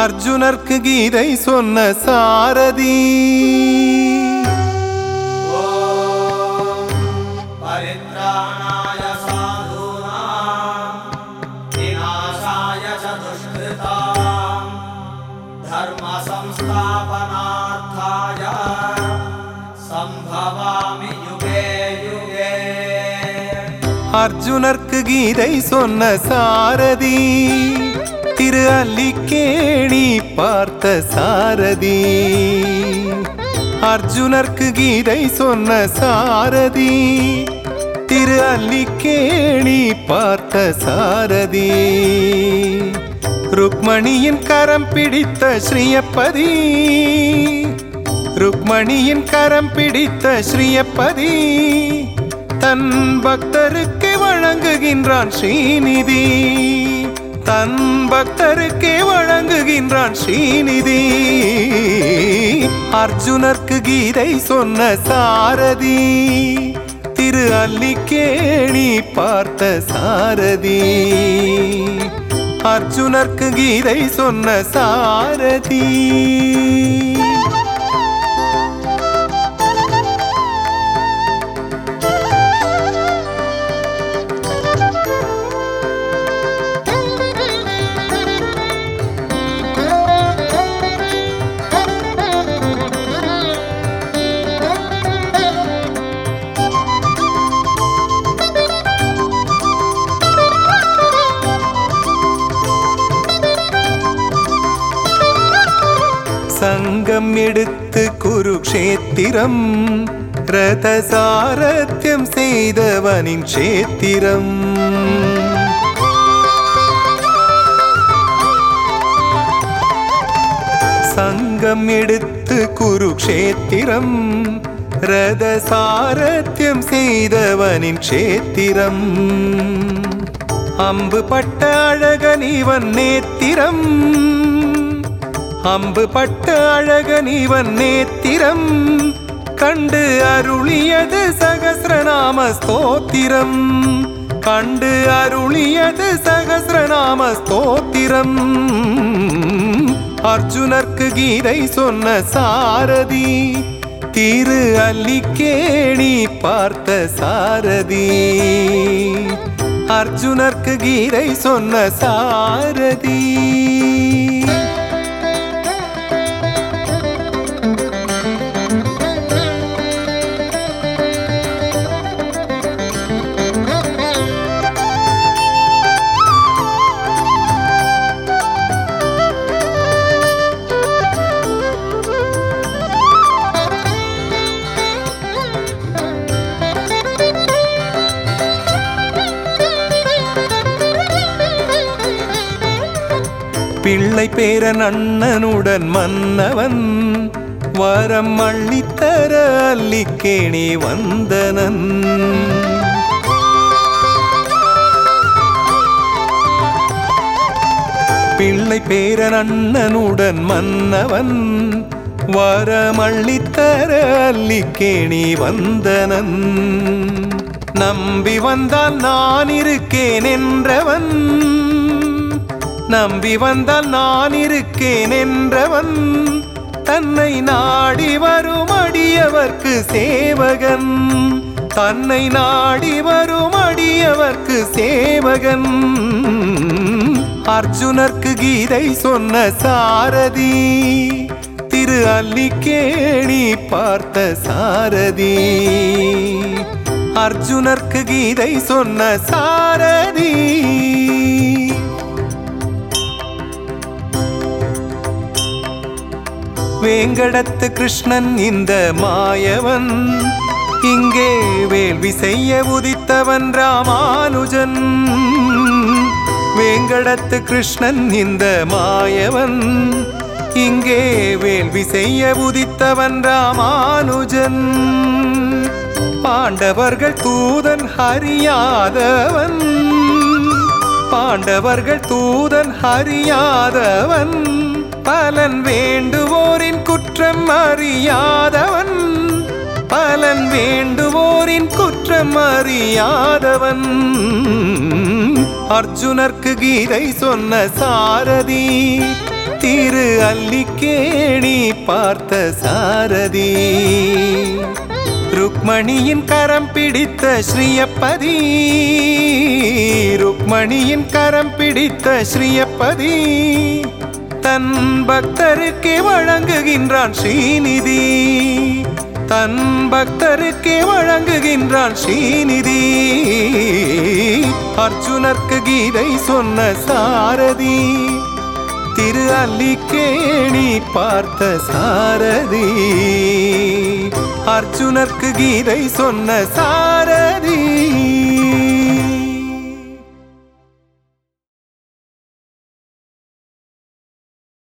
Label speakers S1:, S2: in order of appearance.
S1: அர்ஜுனர்க்கு கீதை சொன்ன சாரதி
S2: परित्राणाय साधूनां विनाशाय च दुष्कृताम् धर्मसंस्थापनार्थाय सम्भवामि युगे युगे
S1: அர்ஜுனர்க்கு கீதை சொன்ன சாரதி திரு அல்லிக்கேணி பார்த்த சாரதி அர்ஜுனர்க்கு கீதை சொன்ன சாரதி திரு அல்லிக்கேணி பார்த்த சாரதி ருக்மணியின் கரம் பிடித்த ஸ்ரீயப்பதி ருக்மணியின் கரம் பிடித்த ஸ்ரீயப்பதி தன் பக்தருக்கு வழங்குகின்றான் ஸ்ரீநிதி தன் பக்தருக்கு வழங்குகின்றான் ஸ்ரீநிதி அர்ஜுனர்க்கு கீதை சொன்ன சாரதி திரு அல்லிக்கேணி பார்த்த சாரதி அர்ஜுனர்க்கு கீதை சொன்ன சாரதி சங்கம் எடுத்து குருக்ஷேத்திரம் ரத சாரத்தியம் செய்தவனின் கஷேத்திரம் சங்கம் எடுத்து குருக்ஷேத்திரம் ரத சாரத்தியம் செய்தவனின் கஷேத்திரம் அம்பு பட்ட அழகனிவன் நேத்திரம் அம்பு பட்ட அழகனிவன் நேத்திரம் கண்டு அருளியது சகசிரநாம ஸ்தோத்திரம் கண்டு அருளியது சகசிரநாம ஸ்தோத்திரம் அர்ஜுனர்க்கு கீதை சொன்ன சாரதி திரு அல்லிக்கேணி பார்த்த சாரதி அர்ஜுனர்க்கு கீதை சொன்ன சாரதி பிள்ளை பேரன் அண்ணனுடன் மன்னவன் வரம் அள்ளித்தர அல்லிக்கேணி வந்தனன் பிள்ளை பேரன் அண்ணனுடன் மன்னவன் வரமள்ளித்தர அல்லிக்கேணி வந்தனன் நம்பி வந்தால் நான் இருக்கேன் என்றவன் நம்பி வந்தால் நான் இருக்கேன் என்றவன் தன்னை நாடி வரும் அடியவர்க்கு சேவகன் தன்னை நாடி வரும் அடியவர்க்கு சேவகன் அர்ஜுனர்க்கு கீதை சொன்ன சாரதி திரு அல்லிக்கேணி பார்த்த சாரதி அர்ஜுனர்க்கு கீதை சொன்ன சாரதி வேங்கடத்து கிருஷ்ணன் இந்த மாயவன் இங்கே வேள்வி செய்ய உதித்தவன் ராமானுஜன் வேங்கடத்து கிருஷ்ணன் இந்த மாயவன் இங்கே வேள்வி செய்ய உதித்தவன் ராமானுஜன் பாண்டவர்கள் தூதன் ஹரியாதவன் பாண்டவர்கள் தூதன் ஹரியாதவன் பலன் வேண்டுவோரின் குற்றம் அறியாதவன் பலன் வேண்டுவோரின் குற்றம் அறியாதவன் அர்ஜுனர்க்கு கீதை சொன்ன சாரதி திரு அல்லிக்கேணி பார்த்த சாரதி ருக்மணியின் கரம் பிடித்த ஸ்ரீயப்பதி ருக்மணியின் கரம் பிடித்த ஸ்ரீயப்பதி தன் பக்தருக்கே வழங்குகின்றான் ஸ்ரீநிதி தன் பக்தருக்கே வழங்குகின்றான் ஸ்ரீநிதி அர்ஜுனர்க்கு கீதை சொன்ன சாரதி திரு அல்லிக்கேணி பார்த்த சாரதி அர்ஜுனர்க்கு கீதை சொன்ன சாரதி